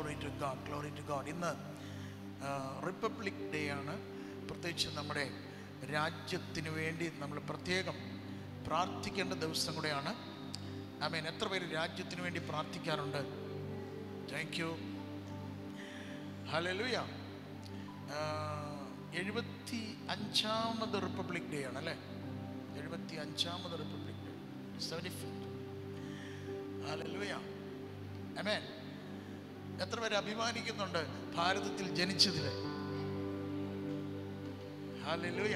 Glory to God glory to God ഇന്ന് republic day ആണ് പ്രത്യേകിച്ച് നമ്മുടെ രാജ്യത്തിന് വേണ്ടി നമ്മൾ പ്രത്യേകം പ്രാർത്ഥിക്കേണ്ട ദിവസം കൂടെയാണ് ഐ മീൻ എത്ര പേര് രാജ്യത്തിന് വേണ്ടി പ്രാർത്ഥിക്കാറുണ്ട് താങ്ക് യു ഹലലുയ എഴുപത്തി അഞ്ചാമത് റിപ്പബ്ലിക് ഡേ ആണ് അല്ലേ എഴുപത്തി അഞ്ചാമത് republic day seventy fifth hallelujah amen എത്ര പേര് അഭിമാനിക്കുന്നുണ്ട് ഭാരതത്തിൽ ജനിച്ചതിൽ ഹലലുയ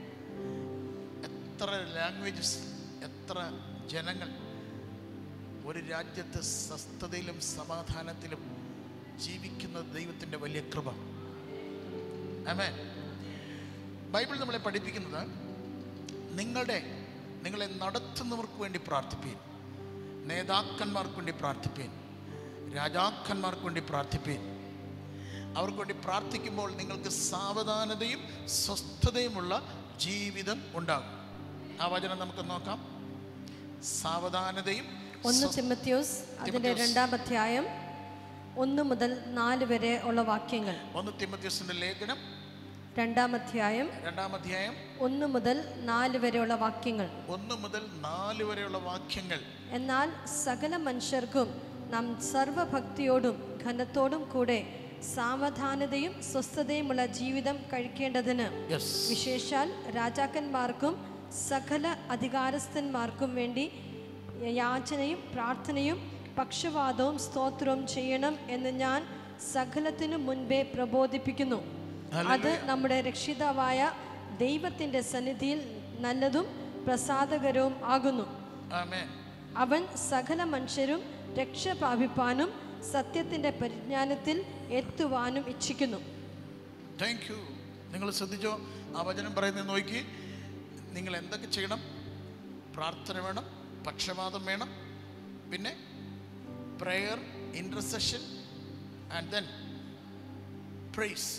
എത്ര ലാംഗ്വേജസ് എത്ര ജനങ്ങൾ ഒരു രാജ്യത്ത് സ്വസ്ഥതയിലും സമാധാനത്തിലും ജീവിക്കുന്ന ദൈവത്തിൻ്റെ വലിയ കൃപ ആമേൻ ബൈബിൾ നമ്മളെ പഠിപ്പിക്കുന്നത് നിങ്ങളുടെ നിങ്ങളെ നടത്തുന്നവർക്ക് വേണ്ടി പ്രാർത്ഥിപ്പീൻ നേതാക്കന്മാർക്ക് വേണ്ടി പ്രാർത്ഥിപ്പീൻ രാജാക്കന്മാർക്ക് വേണ്ടി പ്രാർത്ഥിപ്പീൻ അവർക്ക് വേണ്ടി പ്രാർത്ഥിക്കുമ്പോൾ നിങ്ങൾക്ക് സാവധാനതയും സ്വസ്ഥതയുമുള്ള ജീവിതം ഉണ്ടാകും ആ വചനം നമുക്ക് നോക്കാം സാവധാനതയും ഒന്ന് സ്വസ്ഥ- തിമത്യോസ് അതിന്റെ തിമോഥെയോസ്. രണ്ടാം അധ്യായം ഒന്ന് മുതൽ നാല് വരെ ഉള്ള വാക്യങ്ങൾ ഒന്ന് തിമത്യോസിന്റെ ലേഖനം രണ്ടാം അധ്യായം രണ്ടാം അധ്യായം ഒന്ന് മുതൽ നാല് വരെയുള്ള വാക്യങ്ങൾ ഒന്ന് മുതൽ നാല് വരെയുള്ള വാക്യങ്ങൾ എന്നാൽ സകല മനുഷ്യർക്കും നാം സർവഭക്തിയോടും ഘനത്തോടും കൂടെ സാവധാനതയും സ്വസ്ഥതയുമുള്ള ജീവിതം കഴിക്കേണ്ടതിന് യെസ് വിശേഷാൽ രാജാക്കന്മാർക്കും സകല അധികാരസ്ഥന്മാർക്കും വേണ്ടി യാചനയും പ്രാർത്ഥനയും പക്ഷവാദവും സ്തോത്രവും ചെയ്യണം എന്ന് ഞാൻ സകലത്തിനു മുൻപേ പ്രബോധിപ്പിക്കുന്നു അത് നമ്മുടെ രക്ഷിതാവായ ദൈവത്തിൻ്റെ സന്നിധിയിൽ നല്ലതും പ്രസാദകരവും ആകുന്നു ആമേൻ അവൻ സകല മനുഷ്യരും രക്ഷ പ്രാപിപ്പാനും സത്യത്തിൻ്റെ പരിജ്ഞാനത്തിൽ എത്തുവാനും ഇച്ഛിക്കുന്നു താങ്ക് യു നിങ്ങൾ ശ്രദ്ധിച്ചോ ആ വചനം പറയുന്നത് നോക്കി നിങ്ങൾ എന്തൊക്കെ ചെയ്യണം പ്രാർത്ഥന വേണം പക്ഷപാതം വേണം പിന്നെ prayer intercession and then praise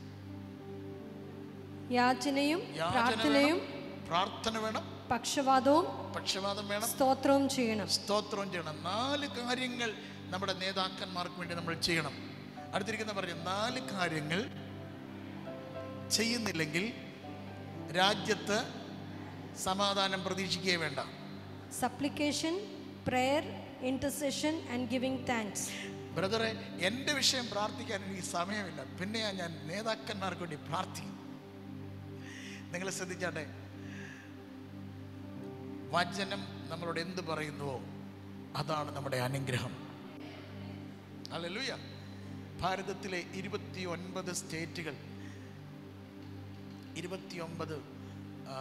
യാചനയും യാചന പ്രാർത്ഥനയും വേണം പ്രാർത്ഥന വേണം പക്ഷവാദവും പക്ഷപാതം വേണം സ്തോത്രവും ചെയ്യണം സ്തോത്രം ചെയ്യണം നാല് കാര്യങ്ങൾ നമ്മുടെ നേതാക്കന്മാർക്ക് വേണ്ടി നമ്മൾ ചെയ്യണം അടുത്തിരിക്കുന്ന പറഞ്ഞു നാല് കാര്യങ്ങൾ ചെയ്യുന്നില്ലെങ്കിൽ രാജ്യത്ത് സമാധാനം പ്രതീക്ഷിക്കുകയേ വേണ്ട supplication prayer intercession and giving thanks ബ്രദറെ എൻ്റെ വിഷയം പ്രാർത്ഥിക്കാൻ എനിക്ക് സമയമില്ല പിന്നെയാ ഞാൻ നേതാക്കന്മാർക്ക് വേണ്ടി പ്രാർത്ഥിക്കും നിങ്ങൾ ശ്രദ്ധിച്ചാട്ടെ വചനം നമ്മളോട് എന്ത് പറയുന്നുവോ അതാണ് നമ്മുടെ അനുഗ്രഹം അല്ലല്ലൂയ ഭാരതത്തിലെ ഇരുപത്തി ഒൻപത് സ്റ്റേറ്റുകൾ ഇരുപത്തിയൊമ്പത് ആ,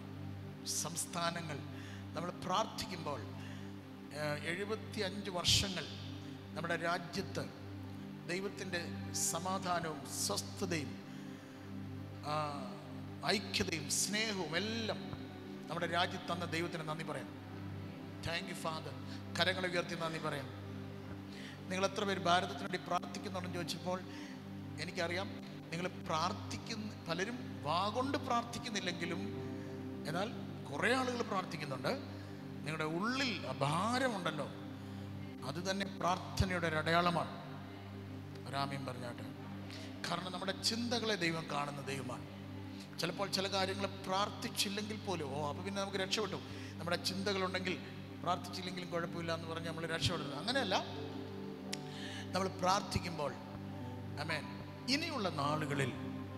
സംസ്ഥാനങ്ങൾ നമ്മൾ പ്രാർത്ഥിക്കുമ്പോൾ എഴുപത്തി അഞ്ച് വർഷങ്ങൾ നമ്മുടെ രാജ്യത്ത് ദൈവത്തിൻ്റെ സമാധാനവും സ്വസ്ഥതയും ആ, ഐക്യതയും സ്നേഹവും എല്ലാം നമ്മുടെ രാജ്യത്ത് തന്ന ദൈവത്തിന് നന്ദി പറയാം താങ്ക് യു ഫാദർ കരങ്ങളെ ഉയർത്തി നന്ദി പറയാം നിങ്ങൾ എത്ര പേര് ഭാരതത്തിന് വേണ്ടി പ്രാർത്ഥിക്കുന്നുണ്ടെന്ന് ചോദിച്ചപ്പോൾ എനിക്കറിയാം നിങ്ങൾ പ്രാർത്ഥിക്കുന്ന പലരും വാഗൊണ്ട് പ്രാർത്ഥിക്കുന്നില്ലെങ്കിലും എന്നാൽ കുറേ ആളുകൾ പ്രാർത്ഥിക്കുന്നുണ്ട് നിങ്ങളുടെ ഉള്ളിൽ അഭാരമുണ്ടല്ലോ അത് തന്നെ പ്രാർത്ഥനയുടെ ഒരു അടയാളമാണ് രാമ്യം പറഞ്ഞാട്ട് കാരണം നമ്മുടെ ചിന്തകളെ ദൈവം കാണുന്ന ദൈവമാണ് ചിലപ്പോൾ ചില കാര്യങ്ങൾ പ്രാർത്ഥിച്ചില്ലെങ്കിൽ പോലും ഓ അപ്പോൾ പിന്നെ നമുക്ക് രക്ഷപ്പെട്ടു നമ്മുടെ ചിന്തകളുണ്ടെങ്കിൽ പ്രാർത്ഥിച്ചില്ലെങ്കിലും കുഴപ്പമില്ല എന്ന് പറഞ്ഞ് നമ്മൾ രക്ഷപ്പെടുന്നത് അങ്ങനെയല്ല നമ്മൾ പ്രാർത്ഥിക്കുമ്പോൾ അമേൻ ഇനിയുള്ള നാളുകളിൽ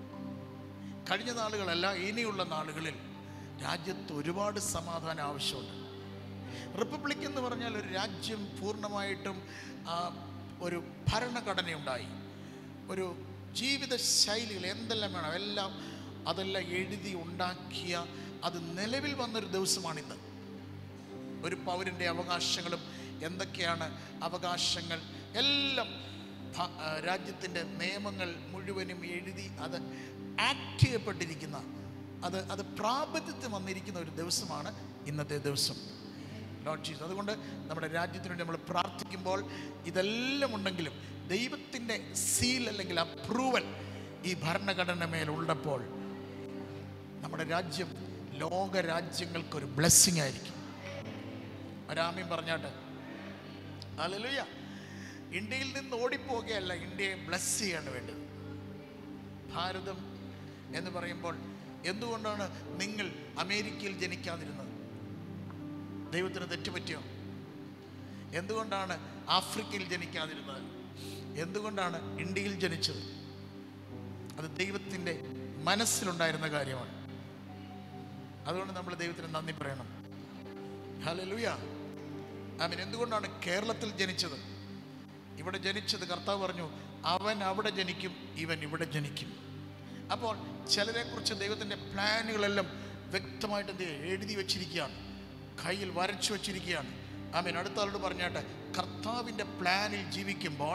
കഴിഞ്ഞ നാളുകളല്ല ഇനിയുള്ള നാളുകളിൽ രാജ്യത്ത് ഒരുപാട് സമാധാനം ആവശ്യമുണ്ട് റിപ്പബ്ലിക് എന്ന് പറഞ്ഞാൽ ഒരു രാജ്യം പൂർണ്ണമായിട്ടും ആ, ഒരു ഭരണഘടനയുണ്ടായി ഒരു ജീവിത ശൈലികൾ എന്തെല്ലാം വേണം എല്ലാം അതെല്ലാം എഴുതി ഉണ്ടാക്കിയ അത് നിലവിൽ വന്നൊരു ദിവസമാണിന്ന് ഒരു പൗരൻ്റെ അവകാശങ്ങളും എന്തൊക്കെയാണ് അവകാശങ്ങൾ എല്ലാം ഭ- ആ, രാജ്യത്തിൻ്റെ നിയമങ്ങൾ മുഴുവനും എഴുതി അത് ആക്ട് ചെയ്യപ്പെട്ടിരിക്കുന്ന അത് അത് പ്രാബല്യത്തിൽ വന്നിരിക്കുന്ന ഒരു ദിവസമാണ് ഇന്നത്തെ ദിവസം ലോഡ് ജീസസ് അതുകൊണ്ട് നമ്മുടെ രാജ്യത്തിന് വേണ്ടി നമ്മൾ പ്രാർത്ഥിക്കുമ്പോൾ ഇതെല്ലാം ഉണ്ടെങ്കിലും ദൈവത്തിൻ്റെ സീൽ അല്ലെങ്കിൽ അപ്രൂവൽ ഈ ഭരണഘടന മേലുള്ളപ്പോൾ നമ്മുടെ രാജ്യം ലോക രാജ്യങ്ങൾക്കൊരു ബ്ലെസ്സിങ് ആയിരിക്കും ഒരാമ്യം പറഞ്ഞാട്ട് അല്ലല്ലുയ്യ ഇന്ത്യയിൽ നിന്ന് ഓടിപ്പോകുകയല്ല ഇന്ത്യയെ ബ്ലസ് ചെയ്യാണ് വേണ്ടത് ഭാരതം എന്ന് പറയുമ്പോൾ എന്തുകൊണ്ടാണ് നിങ്ങൾ അമേരിക്കയിൽ ജനിക്കാതിരുന്നത് ദൈവത്തിന് തെറ്റുപറ്റിയോ എന്തുകൊണ്ടാണ് ആഫ്രിക്കയിൽ ജനിക്കാതിരുന്നത് എന്തുകൊണ്ടാണ് ഇന്ത്യയിൽ ജനിച്ചത് അത് ദൈവത്തിൻ്റെ മനസ്സിലുണ്ടായിരുന്ന കാര്യമാണ് അതുകൊണ്ട് നമ്മൾ ദൈവത്തിന് നന്ദി പറയണം ഹലലുയ ആമീൻ എന്തുകൊണ്ടാണ് കേരളത്തിൽ ജനിച്ചത് ഇവിടെ ജനിച്ചത് കർത്താവ് പറഞ്ഞു അവൻ അവിടെ ജനിക്കും ഇവൻ ഇവിടെ ജനിക്കും അപ്പോൾ ചിലരെക്കുറിച്ച് ദൈവത്തിൻ്റെ പ്ലാനുകളെല്ലാം വ്യക്തമായിട്ട് എന്ത് ചെയ്യും? എഴുതി വച്ചിരിക്കുകയാണ് കയ്യിൽ വരച്ചു വച്ചിരിക്കുകയാണ് ആമീൻ അടുത്ത ആളോട് പറഞ്ഞാട്ടെ കർത്താവിൻ്റെ പ്ലാനിൽ ജീവിക്കുമ്പോൾ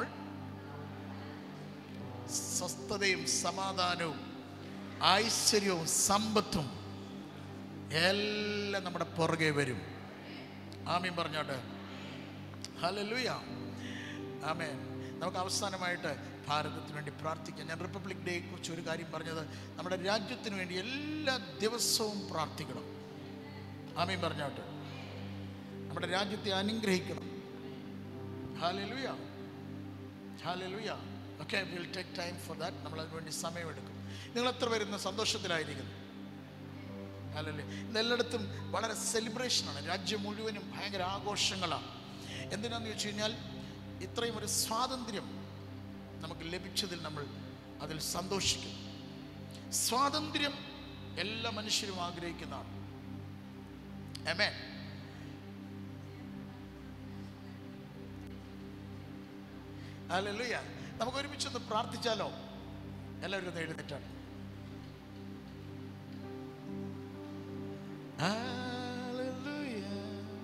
സ്വസ്ഥതയും സമാധാനവും ഐശ്വര്യവും സമ്പത്തും എല്ലാം നമ്മുടെ പുറകെ വരും ആമീൻ പറഞ്ഞോട്ടെ ഹലലുയ ആമേൻ നമുക്ക് അവസാനമായിട്ട് ഭാരതത്തിന് വേണ്ടി പ്രാർത്ഥിക്കാം ഞാൻ റിപ്പബ്ലിക് ഡേയെ കുറിച്ച് ഒരു കാര്യം പറഞ്ഞത് നമ്മുടെ രാജ്യത്തിന് വേണ്ടി എല്ലാ ദിവസവും പ്രാർത്ഥിക്കണം ആമീൻ പറഞ്ഞോട്ടെ നമ്മുടെ രാജ്യത്തെ അനുഗ്രഹിക്കണം hallelujah hallelujah okay will take time for that നമ്മൾ അതിന് വേണ്ടി സമയമെടുക്കും നിങ്ങൾ എത്ര പേര് ഇന്ന് സന്തോഷത്തിലായിരിക്കുന്നു അല്ലല്ലേ ഇന്ന് എല്ലായിടത്തും വളരെ സെലിബ്രേഷനാണ് രാജ്യം മുഴുവനും ഭയങ്കര ആഘോഷങ്ങളാണ് എന്തിനാന്ന് വെച്ച് കഴിഞ്ഞാൽ ഇത്രയും ഒരു സ്വാതന്ത്ര്യം നമുക്ക് ലഭിച്ചതിൽ നമ്മൾ അതിൽ സന്തോഷിക്കും സ്വാതന്ത്ര്യം എല്ലാ മനുഷ്യരും ആഗ്രഹിക്കുന്നതാണ് എമേ അല്ലല്ലുയ നമുക്ക് ഒരുമിച്ചൊന്ന് പ്രാർത്ഥിച്ചാലോ എല്ലാവരും ഒന്ന് എഴുന്നേറ്റാണ് Hallelujah.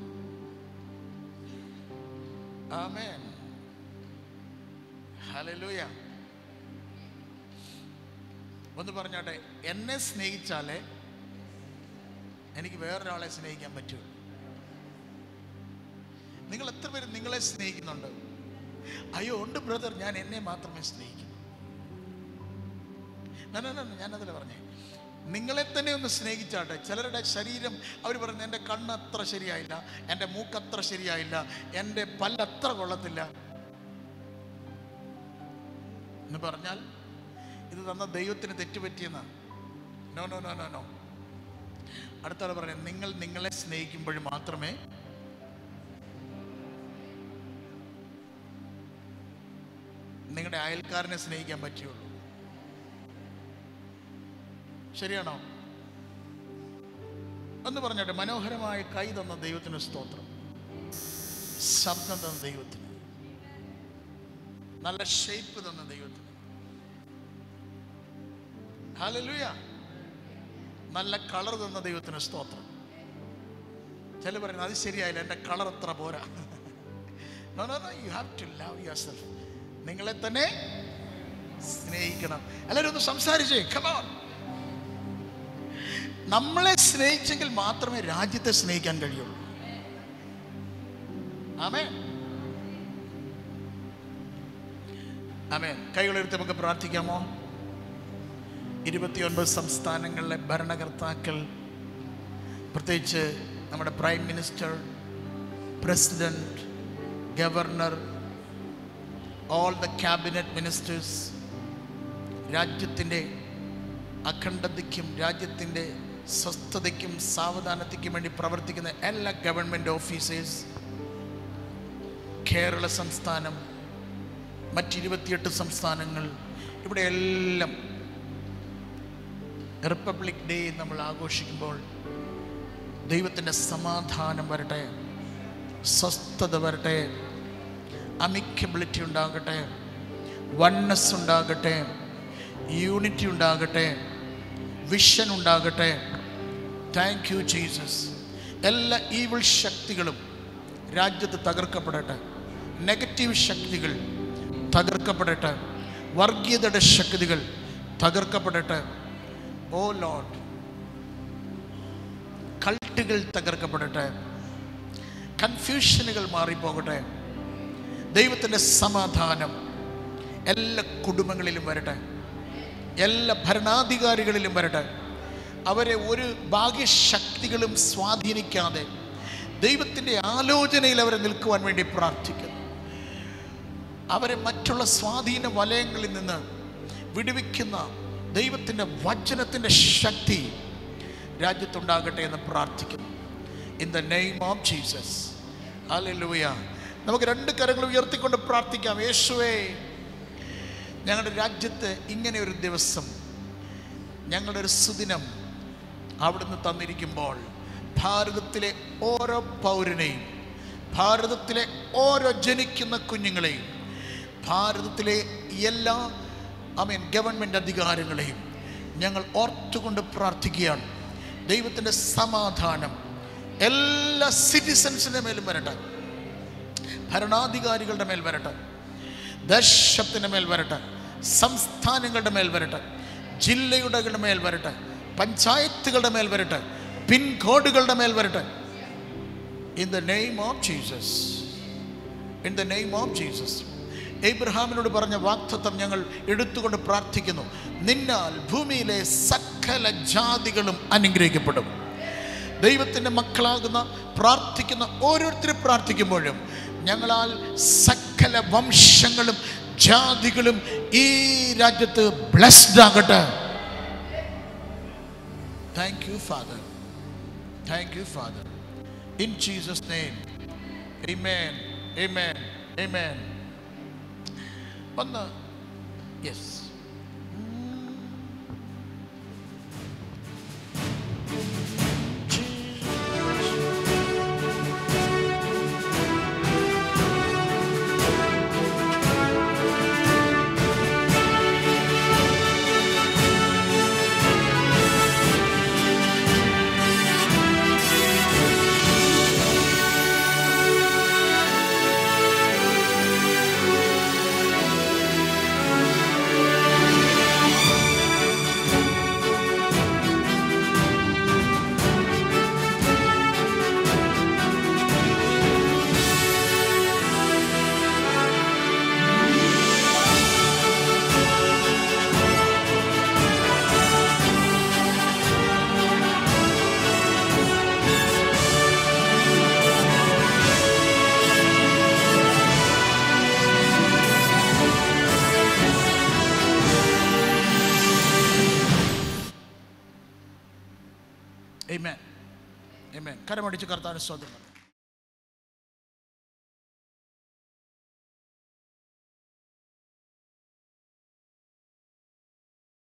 Amen. Hallelujah. ഒന്ന് പറഞ്ഞോട്ടെ എന്നെ സ്നേഹിച്ചാലേ എനിക്ക് വേറൊരാളെ സ്നേഹിക്കാൻ പറ്റൂ നിങ്ങൾ എത്ര പേര് നിങ്ങളെ സ്നേഹിക്കുന്നുണ്ട് അയ്യോ ഉണ്ട് ബ്രദർ ഞാൻ എന്നെ മാത്രമേ സ്നേഹിക്കൂ ഞാനതല്ല പറഞ്ഞേ നിങ്ങളെ തന്നെ ഒന്ന് സ്നേഹിച്ചാട്ടെ ചിലരുടെ ശരീരം അവർ പറയുന്നത് എൻ്റെ കണ്ണ് അത്ര ശരിയായില്ല എൻ്റെ മൂക്ക് അത്ര ശരിയായില്ല എൻ്റെ പല്ലത്ര കൊള്ളത്തില്ല എന്ന് പറഞ്ഞാൽ ഇത് തന്ന ദൈവത്തിന് തെറ്റുപറ്റിയെന്നാണ് no no no no no അടുത്ത ആൾ പറയാം നിങ്ങൾ നിങ്ങളെ സ്നേഹിക്കുമ്പോൾ മാത്രമേ നിങ്ങളുടെ അയൽക്കാരനെ സ്നേഹിക്കാൻ പറ്റുള്ളൂ ശരിയാണോ എന്ന് പറഞ്ഞോട്ടെ മനോഹരമായ കൈ തന്ന ദൈവത്തിന് സ്തോത്രം ശബ്ദം തന്ന ദൈവത്തിന് നല്ല ഷേപ്പ് തന്ന ദൈവത്തിന് ഹല്ലേലൂയ നല്ല കളർ തന്ന ദൈവത്തിന് സ്തോത്രം ചില പറയുന്നത് അത് ശരിയായില്ല എൻ്റെ കളർ അത്ര പോരാ no no no you have to love yourself നിങ്ങളെ തന്നെ സ്നേഹിക്കണം എല്ലാവരും ഒന്ന് സംസാരിച്ചേ കമോൺ നമ്മളെ സ്നേഹിച്ചെങ്കിൽ മാത്രമേ രാജ്യത്തെ സ്നേഹിക്കാൻ കഴിയുള്ളൂ ആമേ ആമേ കൈകളെടുത്ത് നമുക്ക് പ്രാർത്ഥിക്കാമോ ഇരുപത്തിയൊൻപത് സംസ്ഥാനങ്ങളിലെ ഭരണകർത്താക്കൾ പ്രത്യേകിച്ച് നമ്മുടെ prime minister president governor all the cabinet ministers രാജ്യത്തിൻ്റെ അഖണ്ഡതയ്ക്കും രാജ്യത്തിൻ്റെ സ്വസ്ഥതയ്ക്കും സാവധാനതയ്ക്കും വേണ്ടി പ്രവർത്തിക്കുന്ന എല്ലാ ഗവൺമെൻറ് ഓഫീസേഴ്സ് കേരള സംസ്ഥാനം മറ്റിരുപത്തിയെട്ട് സംസ്ഥാനങ്ങൾ ഇവിടെ എല്ലാം റിപ്പബ്ലിക് ഡേ നമ്മൾ ആഘോഷിക്കുമ്പോൾ ദൈവത്തിൻ്റെ സമാധാനം വരട്ടെ സ്വസ്ഥത വരട്ടെ അമിക്കബിലിറ്റി ഉണ്ടാകട്ടെ വണ്ണസ് ഉണ്ടാകട്ടെ യൂണിറ്റി ഉണ്ടാകട്ടെ വിഷൻ ഉണ്ടാകട്ടെ താങ്ക് യു ജീസസ് എല്ലാ ഈവിൾ ശക്തികളും രാജ്യത്ത് തകർക്കപ്പെടട്ടെ നെഗറ്റീവ് ശക്തികൾ തകർക്കപ്പെടട്ടെ വർഗീയതയുടെ ശക്തികൾ തകർക്കപ്പെടട്ടെ ഓ ലോഡ് കൾട്ടുകൾ തകർക്കപ്പെടട്ടെ കൺഫ്യൂഷനുകൾ മാറിപ്പോകട്ടെ ദൈവത്തിൻ്റെ സമാധാനം എല്ലാ കുടുംബങ്ങളിലും വരട്ടെ എല്ലാ ഭരണാധികാരികളിലും വരട്ടെ അവരെ ഒരു ഭാഗ്യശക്തികളും സ്വാധീനിക്കാതെ ദൈവത്തിൻ്റെ ആലോചനയിൽ അവരെ നിൽക്കുവാൻ വേണ്ടി പ്രാർത്ഥിക്കുന്നു അവരെ മറ്റുള്ള സ്വാധീന വലയങ്ങളിൽ നിന്ന് വിടുവിക്കുന്ന ദൈവത്തിൻ്റെ വചനത്തിൻ്റെ ശക്തി രാജ്യത്തുണ്ടാകട്ടെ എന്ന് പ്രാർത്ഥിക്കുന്നു in the name of Jesus hallelujah നമുക്ക് രണ്ട് കരങ്ങൾ ഉയർത്തിക്കൊണ്ട് പ്രാർത്ഥിക്കാം യേശുവേ ഞങ്ങളുടെ രാജ്യത്ത് ഇങ്ങനെ ഒരു ദിവസം ഞങ്ങളുടെ ഒരു സുദിനം അവിടുന്ന് തന്നിരിക്കുമ്പോൾ ഭാരതത്തിലെ ഓരോ പൗരനെയും ഭാരതത്തിലെ ഓരോ ജനിക്കുന്ന കുഞ്ഞുങ്ങളെയും ഭാരതത്തിലെ എല്ലാ ഐ മീൻ ഗവൺമെൻറ് അധികാരങ്ങളെയും ഞങ്ങൾ ഓർത്തുകൊണ്ട് പ്രാർത്ഥിക്കുകയാണ് ദൈവത്തിൻ്റെ സമാധാനം എല്ലാ സിറ്റിസൺസിൻ്റെ മേലും വരട്ടെ ഭരണാധികാരികളുടെ മേൽ വരട്ടെ ദേശത്തിൻ്റെ മേൽ വരട്ടെ സംസ്ഥാനങ്ങളുടെ മേൽ വരട്ടെ ജില്ലയുടെ മേൽ വരട്ടെ പഞ്ചായത്തുകളുടെ മേൽ വരട്ടെ പിൻകോഡുകളുടെ മേൽ വരട്ടെ in the name of Jesus in the name of Jesus ഏബ്രഹാമിനോട് പറഞ്ഞ വാക്തത്വം ഞങ്ങൾ എടുത്തുകൊണ്ട് പ്രാർത്ഥിക്കുന്നു നിന്നാൽ ഭൂമിയിലെ സകല ജാതികളും അനുഗ്രഹിക്കപ്പെടും ദൈവത്തിൻ്റെ മക്കളാകുന്ന പ്രാർത്ഥിക്കുന്ന ഓരോരുത്തരും പ്രാർത്ഥിക്കുമ്പോഴും ഞങ്ങളാൽ സകല വംശങ്ങളും ജാതികളും ഈ രാജ്യത്ത് ബ്ലെസ്ഡ് ആകട്ടെ thank you father thank you father in Jesus name Amen. Amen. Amen. ഒന്ന് യെസ് Amen. Amen. കരമടിച്ച് കർത്താൻ സ്തോത്രം